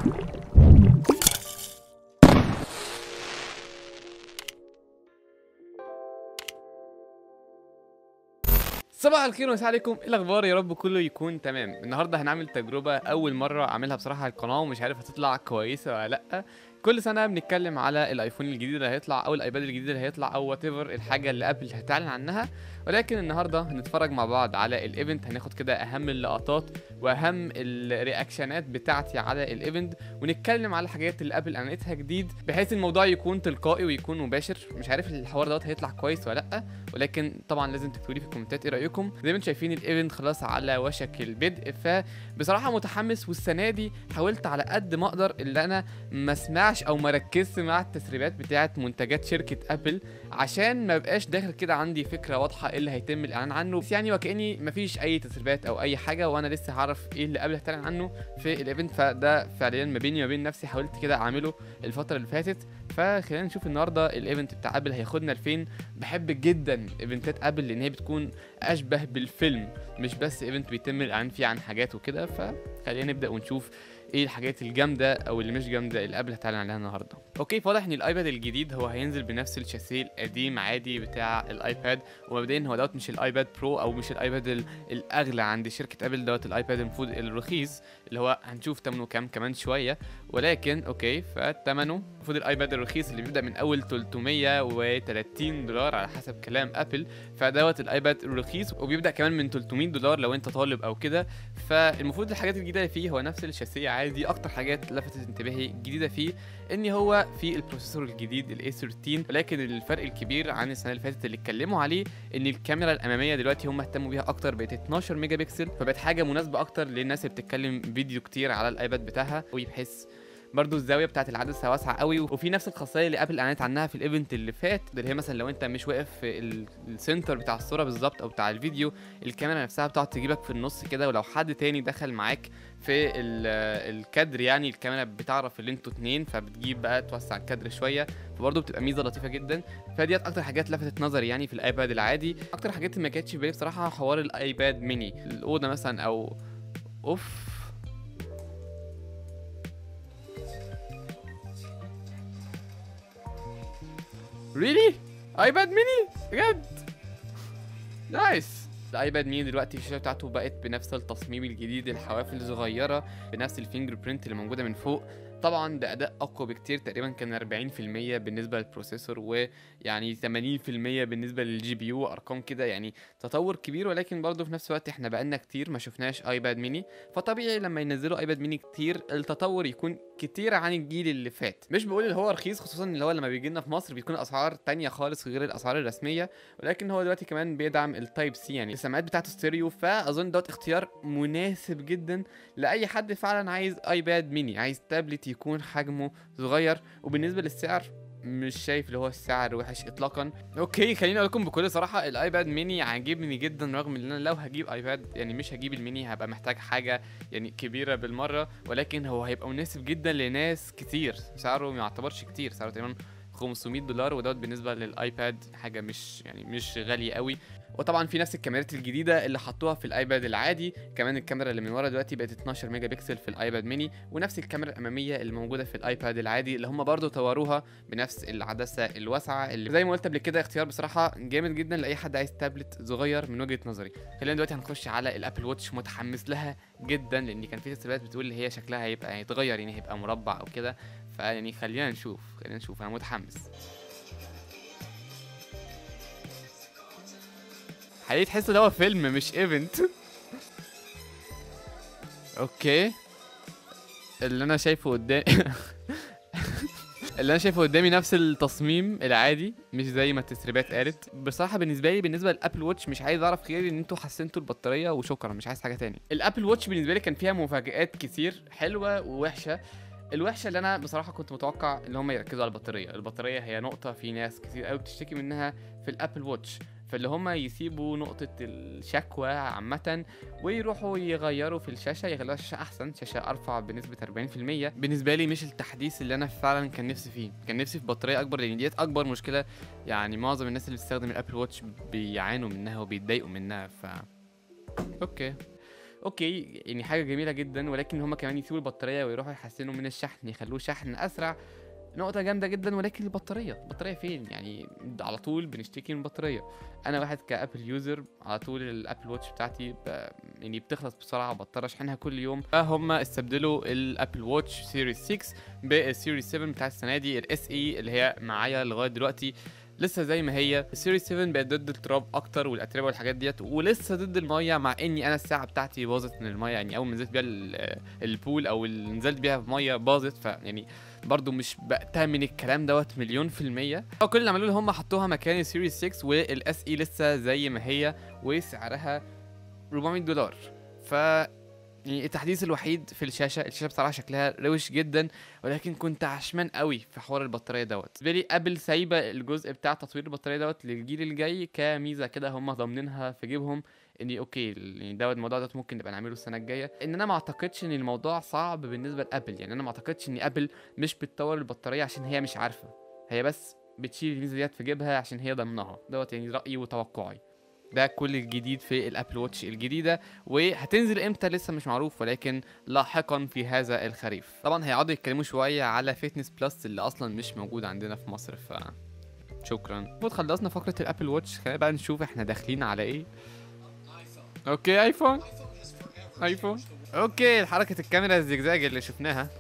صباح الخير ومساء عليكم ايه الاخبار يا رب كله يكون تمام النهارده هنعمل تجربه اول مره اعملها بصراحه على القناه ومش عارف هتطلع كويسه ولا لا كل سنه بنتكلم على الايفون الجديد اللي هيطلع او الايباد الجديد اللي هيطلع او وات الحاجه اللي ابل هتعلن عنها ولكن النهارده هنتفرج مع بعض على الايفنت هناخد كده اهم اللقطات واهم الرياكشنات بتاعتي على الايفنت ونتكلم على الحاجات اللي ابل اعلنتها جديد بحيث الموضوع يكون تلقائي ويكون مباشر مش عارف الحوار دوت هيطلع كويس ولا لا ولكن طبعا لازم تكتبوا لي في الكومنتات ايه رايكم زي ما انتم شايفين الايفنت خلاص على وشك البدء فبصراحه متحمس والسنه دي حاولت على قد ما اقدر اللي انا ما اسمعش او ما ركزش مع التسريبات بتاعه منتجات شركه ابل عشان ما بقاش داخل كده عندي فكره واضحه ايه اللي هيتم الاعلان عنه بس يعني وكاني ما فيش اي تسريبات او اي حاجه وانا لسه هعرف ايه اللي قبل هتعلن عنه في الايفنت فده فعليا ما بيني وما بين نفسي حاولت كده اعمله الفتره اللي فاتت فخلينا نشوف النهارده الايفنت بتاع ابل هياخدنا لفين بحب جدا ايفنتات ابل لان هي بتكون اشبه بالفيلم مش بس ايفنت بيتم الاعلان فيه عن حاجات وكده فخلينا نبدا ونشوف ايه الحاجات الجامده او اللي مش جامده اللي قبل هتعلن عليها النهارده اوكي فواضح ان الايباد الجديد هو هينزل بنفس الشاسيه القديم عادي بتاع الايباد ومبدئيا هو دوت مش الايباد برو او مش الايباد ال- الاغلى عند شركه ابل دوت الايباد المفروض الرخيص اللي هو هنشوف ثمنه كام كمان شويه ولكن اوكي فثمنه المفروض الايباد الرخيص اللي بيبدا من اول 330 دولار على حسب كلام ابل فدوت الايباد الرخيص وبيبدا كمان من 300 دولار لو انت طالب او كده فالمفروض الحاجات الجديده اللي فيه هو نفس الشاسيه عادي اكتر حاجات لفتت انتباهي جديده فيه ان هو في البروسيسور الجديد الاي 13 ولكن الفرق الكبير عن السنه اللي فاتت اللي اتكلموا عليه ان الكاميرا الاماميه دلوقتي هم اهتموا بيها اكتر بقت 12 ميجا بكسل فبقت حاجه مناسبه اكتر للناس اللي بتتكلم فيديو كتير على الايباد بتاعها وبحيث برضو الزاويه بتاعت العدسه واسعه قوي وفي نفس الخاصيه اللي ابل اعلنت عنها في الايفنت اللي فات اللي هي مثلا لو انت مش واقف في ال- السنتر بتاع الصوره بالظبط او بتاع الفيديو الكاميرا نفسها بتقعد تجيبك في النص كده ولو حد تاني دخل معاك في ال- الكادر يعني الكاميرا بتعرف اللي انتوا اتنين فبتجيب بقى توسع الكادر شويه فبرضه بتبقى ميزه لطيفه جدا فديت اكتر حاجات لفتت نظري يعني في الايباد العادي اكتر حاجات اللي ما كانتش في بالي بصراحه حوار الايباد ميني الاوضه مثلا او اوف ريلي ايباد ميني بجد نايس الايباد ميني دلوقتي الشاشه بتاعته بقت بنفس التصميم الجديد الحوافل صغيره بنفس الفينجر برينت اللي موجوده من فوق طبعا ده اداء اقوى بكتير تقريبا كان 40% بالنسبه للبروسيسور ويعني 80% بالنسبه للجي بي يو ارقام كده يعني تطور كبير ولكن برضه في نفس الوقت احنا بقالنا كتير ما شفناش ايباد ميني فطبيعي لما ينزلوا ايباد ميني كتير التطور يكون كتير عن الجيل اللي فات مش بقول اللي هو رخيص خصوصا اللي هو لما بيجي لنا في مصر بيكون اسعار تانية خالص غير الاسعار الرسميه ولكن هو دلوقتي كمان بيدعم التايب سي يعني السماعات بتاعته ستيريو فاظن دوت اختيار مناسب جدا لاي حد فعلا عايز ايباد ميني عايز تابلت يكون حجمه صغير وبالنسبه للسعر مش شايف اللي هو السعر وحش اطلاقا اوكي خليني اقول لكم بكل صراحه الايباد ميني عاجبني جدا رغم ان انا لو هجيب ايباد يعني مش هجيب الميني هبقى محتاج حاجه يعني كبيره بالمره ولكن هو هيبقى مناسب جدا لناس كتير سعره ما يعتبرش كتير سعره تقريبا 500 دولار ودوت بالنسبه للايباد حاجه مش يعني مش غاليه قوي وطبعا في نفس الكاميرات الجديده اللي حطوها في الايباد العادي كمان الكاميرا اللي من ورا دلوقتي بقت 12 ميجا بكسل في الايباد ميني ونفس الكاميرا الاماميه اللي موجوده في الايباد العادي اللي هم برضو طوروها بنفس العدسه الواسعه اللي زي ما قلت قبل كده اختيار بصراحه جامد جدا لاي حد عايز تابلت صغير من وجهه نظري خلينا دلوقتي هنخش على الابل واتش متحمس لها جدا لان كان في تسريبات بتقول اللي هي شكلها هيبقى هيتغير يعني هيبقى مربع او كده فيعني خلينا نشوف خلينا نشوف انا متحمس حقيقي تحس ان هو فيلم مش ايفنت اوكي اللي انا شايفه قدامي اللي انا شايفه قدامي نفس التصميم العادي مش زي ما التسريبات قالت بصراحه بالنسبه لي بالنسبه للابل واتش مش عايز اعرف غير ان انتوا حسنتوا البطاريه وشكرا مش عايز حاجه تاني الابل واتش بالنسبه لي كان فيها مفاجآت كتير حلوه ووحشه الوحشه اللي انا بصراحه كنت متوقع ان هم يركزوا على البطاريه البطاريه هي نقطه في ناس كتير قوي بتشتكي منها في الابل واتش فاللي هم يسيبوا نقطة الشكوى عامة ويروحوا يغيروا في الشاشة يخلوها شاشة أحسن شاشة أرفع بنسبة 40% بالنسبة لي مش التحديث اللي أنا فعلا كان نفسي فيه كان نفسي في بطارية أكبر لأن ديت أكبر مشكلة يعني معظم الناس اللي بتستخدم الأبل واتش بيعانوا منها وبيتضايقوا منها ف أوكي اوكي يعني حاجه جميله جدا ولكن هما كمان يسيبوا البطاريه ويروحوا يحسنوا من الشحن يخلوه شحن اسرع نقطة جامدة جدا ولكن البطارية البطارية فين يعني على طول بنشتكي من البطارية انا واحد كابل يوزر على طول الابل واتش بتاعتي ب... يعني بتخلص بسرعة بضطر اشحنها كل يوم فهم استبدلوا الابل واتش سيريز 6 بالسيريز 7 بتاع السنة دي الاس اي اللي هي معايا لغاية دلوقتي لسه زي ما هي السيريز 7 بقت ضد التراب اكتر والاتربه والحاجات ديت ولسه ضد الميه مع اني انا الساعه بتاعتي باظت من الميه يعني اول ما نزلت بيها ال- البول او اللي نزلت بيها في ميه باظت فيعني برضو مش بأتمن الكلام دوت مليون في المية هو كل اللي عملوه هم حطوها مكان السيريز 6 والاس اي لسه زي ما هي وسعرها 400 دولار ف يعني التحديث الوحيد في الشاشه الشاشه بصراحه شكلها روش جدا ولكن كنت عشمان قوي في حوار البطاريه دوت بالنسبه لي ابل سايبه الجزء بتاع تطوير البطاريه دوت للجيل الجاي كميزه كده هم ضامنينها في جيبهم اني اوكي يعني دوت الموضوع دوت ممكن نبقى نعمله السنه الجايه ان انا ما اعتقدش ان الموضوع صعب بالنسبه لابل يعني انا ما اعتقدش ان ابل مش بتطور البطاريه عشان هي مش عارفه هي بس بتشيل الميزه ديت في جيبها عشان هي ضمنها دوت يعني رايي وتوقعي ده كل الجديد في الابل واتش الجديده وهتنزل امتى لسه مش معروف ولكن لاحقا في هذا الخريف طبعا هيقعدوا يتكلموا شويه على فيتنس بلس اللي اصلا مش موجود عندنا في مصر ف شكرا المفروض خلصنا فقره الابل واتش خلينا بقى نشوف احنا داخلين على ايه اوكي ايفون ايفون اوكي حركه الكاميرا الزجزاج اللي شفناها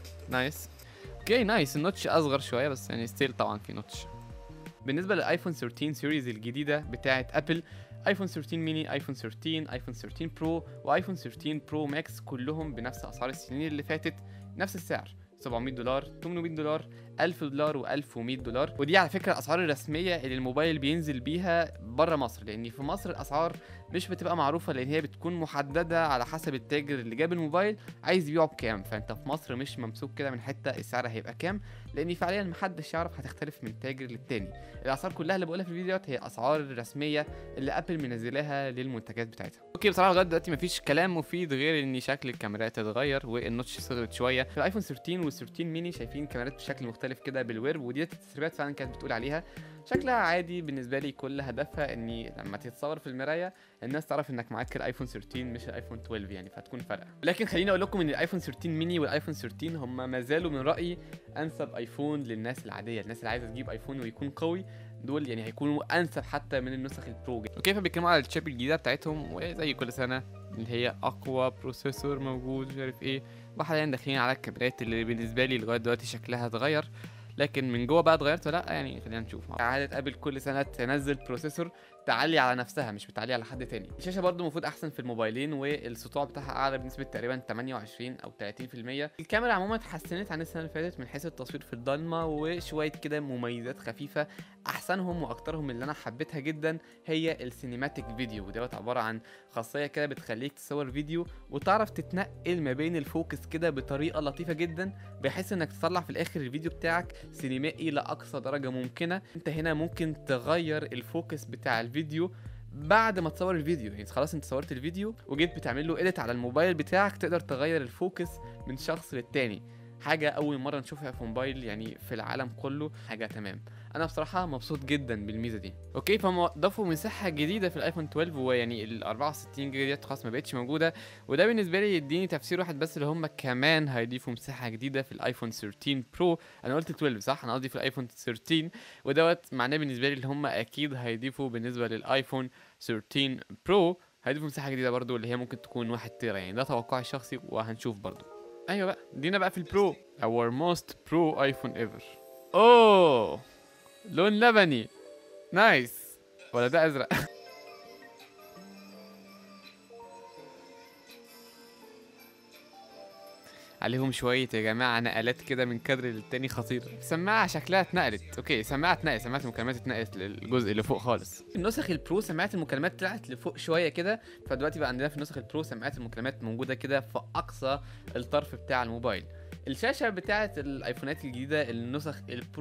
نايس اوكي نايس النوتش اصغر شويه بس يعني ستيل طبعا في نوتش بالنسبه للايفون 13 سيريز الجديده بتاعه ابل ايفون 13 ميني ايفون 13 ايفون 13 برو وايفون 13 برو ماكس كلهم بنفس اسعار السنين اللي فاتت نفس السعر 700 دولار 800 دولار 1000 دولار و1100 دولار ودي على فكره الاسعار الرسميه اللي الموبايل بينزل بيها بره مصر لان في مصر الاسعار مش بتبقى معروفه لان هي بتكون محدده على حسب التاجر اللي جاب الموبايل عايز يبيعه بكام فانت في مصر مش ممسوك كده من حته السعر هيبقى كام لان فعليا محدش يعرف هتختلف من تاجر للتاني الاسعار كلها اللي بقولها في الفيديو ديت هي اسعار الرسميه اللي ابل منزلاها للمنتجات بتاعتها اوكي بصراحه لغايه دلوقتي مفيش كلام مفيد غير ان شكل الكاميرات اتغير والنوتش صغرت شويه في الايفون 13 وال 13 ميني شايفين كاميرات بشكل مختلف كده بالويرب ودي التسريبات فعلا كانت بتقول عليها شكلها عادي بالنسبه لي كل هدفها اني لما تتصور في المرايه الناس تعرف انك معاك الايفون 13 مش الايفون 12 يعني فهتكون فارقه لكن خليني اقول لكم ان الايفون 13 ميني والايفون 13 هم ما زالوا من رايي انسب ايفون للناس العاديه الناس اللي عايزه تجيب ايفون ويكون قوي دول يعني هيكونوا انسب حتى من النسخ البرو اوكي فبيتكلموا على الشيب الجديده بتاعتهم وزي كل سنه اللي هي اقوى بروسيسور موجود مش عارف ايه وحاليا داخلين على الكاميرات اللي بالنسبه لي لغايه دلوقتي شكلها اتغير لكن من جوه بقى اتغيرت ولا لا يعني خلينا نشوف عادة ابل كل سنه تنزل بروسيسور تعلي على نفسها مش بتعلي على حد تاني الشاشه برضو المفروض احسن في الموبايلين والسطوع بتاعها اعلى بنسبه تقريبا 28 او 30% الكاميرا عموما اتحسنت عن السنه اللي فاتت من حيث التصوير في الضلمه وشويه كده مميزات خفيفه احسنهم واكترهم اللي انا حبيتها جدا هي السينماتيك فيديو ودوت عباره عن خاصيه كده بتخليك تصور فيديو وتعرف تتنقل ما بين الفوكس كده بطريقه لطيفه جدا بحيث انك تطلع في الاخر الفيديو بتاعك سينمائي لاقصى درجه ممكنه انت هنا ممكن تغير الفوكس بتاع الفيديو بعد ما تصور الفيديو يعني خلاص انت صورت الفيديو وجيت بتعمل له اديت على الموبايل بتاعك تقدر تغير الفوكس من شخص للتاني حاجة أول مرة نشوفها في موبايل يعني في العالم كله حاجة تمام أنا بصراحة مبسوط جدا بالميزة دي أوكي فهم ضافوا مساحة جديدة في الآيفون 12 ويعني ال 64 جيجا ديت خلاص ما بقتش موجودة وده بالنسبة لي يديني تفسير واحد بس اللي هم كمان هيضيفوا مساحة جديدة في الآيفون 13 برو أنا قلت 12 صح أنا قصدي في الآيفون 13 ودوت معناه بالنسبة لي اللي هم أكيد هيضيفوا بالنسبة للآيفون 13 برو هيضيفوا مساحة جديدة برضو اللي هي ممكن تكون واحد تيرا يعني ده توقعي الشخصي وهنشوف برضو ايوه بقى دينا بقى في البرو our most pro ايفون ever اوه لون لبني نايس ولا ده ازرق عليهم شوية يا جماعة نقلات كده من كادر للتاني خطيرة سماعة شكلها اتنقلت اوكي سماعة اتنقلت سماعة المكالمات اتنقلت للجزء اللي فوق خالص النسخ البرو سماعة المكالمات طلعت لفوق شوية كده فدلوقتي بقى عندنا في النسخ البرو سماعات المكالمات موجودة كده في أقصى الطرف بتاع الموبايل الشاشة بتاعة الايفونات الجديدة النسخ البرو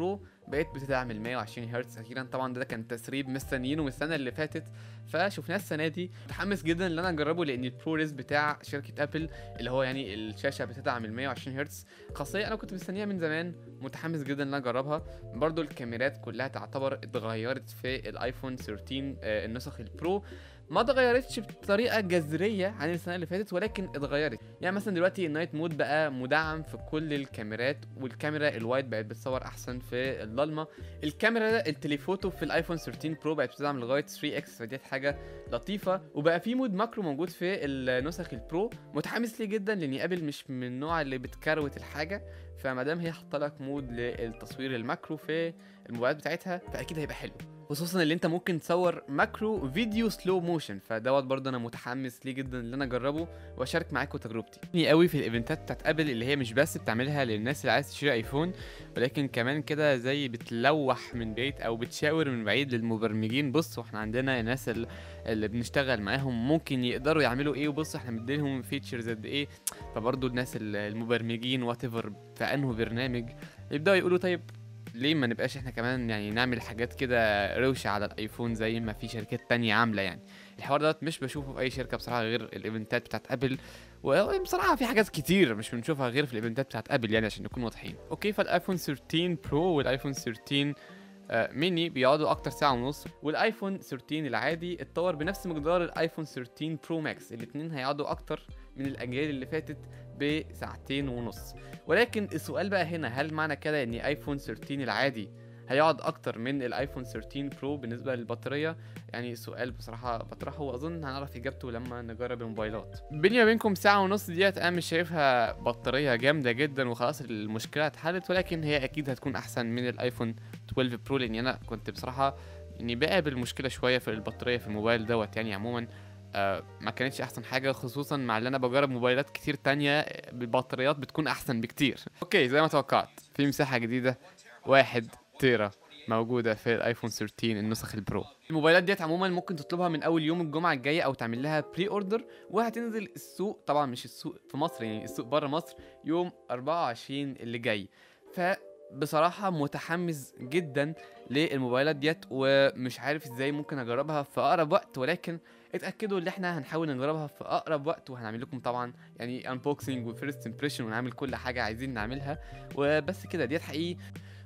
بقيت بتدعم ال 120 هرتز اخيرا طبعا ده كان تسريب مستنيينه من السنه اللي فاتت فشفناه السنه دي متحمس جدا ان انا اجربه لان البروريز بتاع شركه ابل اللي هو يعني الشاشه بتدعم ال 120 هرتز خاصيه انا كنت مستنيها من زمان متحمس جدا ان انا اجربها برضو الكاميرات كلها تعتبر اتغيرت في الايفون 13 آه، النسخ البرو ما اتغيرتش بطريقه جذريه عن السنه اللي فاتت ولكن اتغيرت يعني مثلا دلوقتي النايت مود بقى مدعم في كل الكاميرات والكاميرا الوايد بقت بتصور احسن في الضلمه الكاميرا التليفوتو في الايفون 13 برو بقت بتدعم لغايه 3 اكس فدي حاجه لطيفه وبقى في مود ماكرو موجود في النسخ البرو متحمس ليه جدا لان ابل مش من النوع اللي بتكروت الحاجه فما دام هي حاطه لك مود للتصوير الماكرو في الموبايلات بتاعتها فاكيد هيبقى حلو خصوصا اللي انت ممكن تصور ماكرو فيديو سلو موشن فدوت برضه انا متحمس ليه جدا ان انا اجربه واشارك معاكم تجربتي يعني قوي في الايفنتات بتاعت ابل اللي هي مش بس بتعملها للناس اللي عايز تشتري ايفون ولكن كمان كده زي بتلوح من بعيد او بتشاور من بعيد للمبرمجين بصوا احنا عندنا الناس اللي, اللي بنشتغل معاهم ممكن يقدروا يعملوا ايه وبصوا احنا مديلهم فيتشرز قد ايه فبرضه الناس المبرمجين وات ايفر في انه برنامج يبداوا يقولوا طيب ليه ما نبقاش احنا كمان يعني نعمل حاجات كده روشه على الايفون زي ما في شركات تانية عامله يعني الحوار دوت مش بشوفه في اي شركه بصراحه غير الايفنتات بتاعت ابل وبصراحه في حاجات كتير مش بنشوفها غير في الايفنتات بتاعت ابل يعني عشان نكون واضحين اوكي فالايفون 13 برو والايفون 13 آه، ميني بيقعدوا اكتر ساعه ونص والايفون 13 العادي اتطور بنفس مقدار الايفون 13 برو ماكس الاثنين هيقعدوا اكتر من الاجيال اللي فاتت بساعتين ونص ولكن السؤال بقى هنا هل معنى كده ان ايفون 13 العادي هيقعد اكتر من الايفون 13 برو بالنسبه للبطاريه يعني سؤال بصراحه بطرحه واظن هنعرف اجابته لما نجرب الموبايلات بيني وبينكم ساعه ونص ديت انا مش شايفها بطاريه جامده جدا وخلاص المشكله اتحلت ولكن هي اكيد هتكون احسن من الايفون 12 برو لان انا كنت بصراحه اني بقابل مشكله شويه في البطاريه في الموبايل دوت يعني عموما آه ما كانتش احسن حاجه خصوصا مع اللي انا بجرب موبايلات كتير تانية بالبطاريات بتكون احسن بكتير اوكي زي ما توقعت في مساحه جديده واحد تيرا موجوده في الايفون 13 النسخ البرو الموبايلات ديت عموما ممكن تطلبها من اول يوم الجمعه الجايه او تعمل لها بري اوردر وهتنزل السوق طبعا مش السوق في مصر يعني السوق بره مصر يوم 24 اللي جاي ف بصراحة متحمس جدا للموبايلات ديت ومش عارف ازاي ممكن اجربها في اقرب وقت ولكن اتاكدوا ان احنا هنحاول نجربها في اقرب وقت وهنعمل لكم طبعا يعني انبوكسنج وفيرست امبريشن ونعمل كل حاجه عايزين نعملها وبس كده ديت حقيقي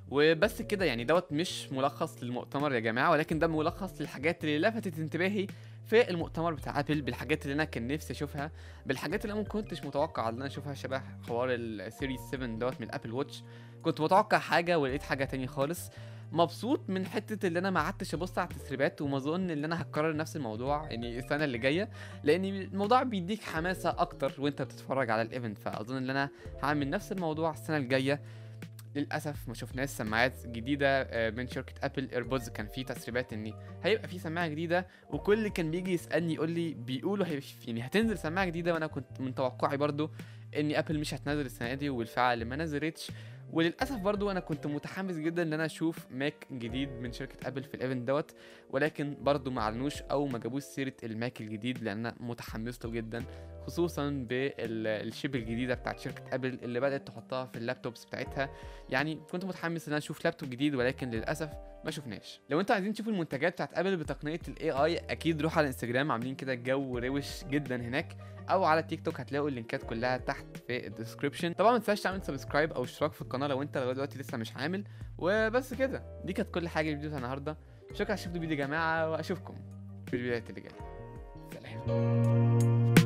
وبس كده يعني دوت مش ملخص للمؤتمر يا جماعه ولكن ده ملخص للحاجات اللي لفتت انتباهي في المؤتمر بتاع ابل بالحاجات اللي انا كان نفسي اشوفها بالحاجات اللي انا ما كنتش متوقع ان انا اشوفها شبه حوار السيريز 7 دوت من ابل واتش كنت متوقع حاجه ولقيت حاجه تانية خالص مبسوط من حته اللي انا ما قعدتش ابص على التسريبات وما اظن ان انا هكرر نفس الموضوع يعني السنه اللي جايه لان الموضوع بيديك حماسه اكتر وانت بتتفرج على الايفنت فاظن ان انا هعمل نفس الموضوع السنه الجايه للاسف ما شفناش سماعات جديده آه، من شركه ابل ايربودز كان في تسريبات ان هيبقى في سماعه جديده وكل اللي كان بيجي يسالني يقول لي بيقولوا هي يعني هتنزل سماعه جديده وانا كنت من توقعي برضو ان ابل مش هتنزل السنه دي وبالفعل ما نزلتش وللاسف برضو انا كنت متحمس جدا ان انا اشوف ماك جديد من شركه ابل في الايفنت دوت ولكن برضو ما اعلنوش او ما جابوش سيره الماك الجديد لان انا متحمس له جدا خصوصا بالشيب الجديده بتاعت شركه ابل اللي بدات تحطها في اللابتوبس بتاعتها يعني كنت متحمس ان انا اشوف لابتوب جديد ولكن للاسف ما شفناش لو انتوا عايزين تشوفوا المنتجات بتاعت ابل بتقنيه الاي اي اكيد روحوا على الانستجرام عاملين كده جو روش جدا هناك او على تيك توك هتلاقوا اللينكات كلها تحت في الديسكربشن طبعا ما تنساش تعمل سبسكرايب او اشتراك في القناه لو انت لغايه دلوقتي لسه مش عامل وبس كده دي كانت كل حاجه في الفيديو النهارده شكرا على الفيديو يا جماعه واشوفكم في الفيديوهات اللي جايه سلام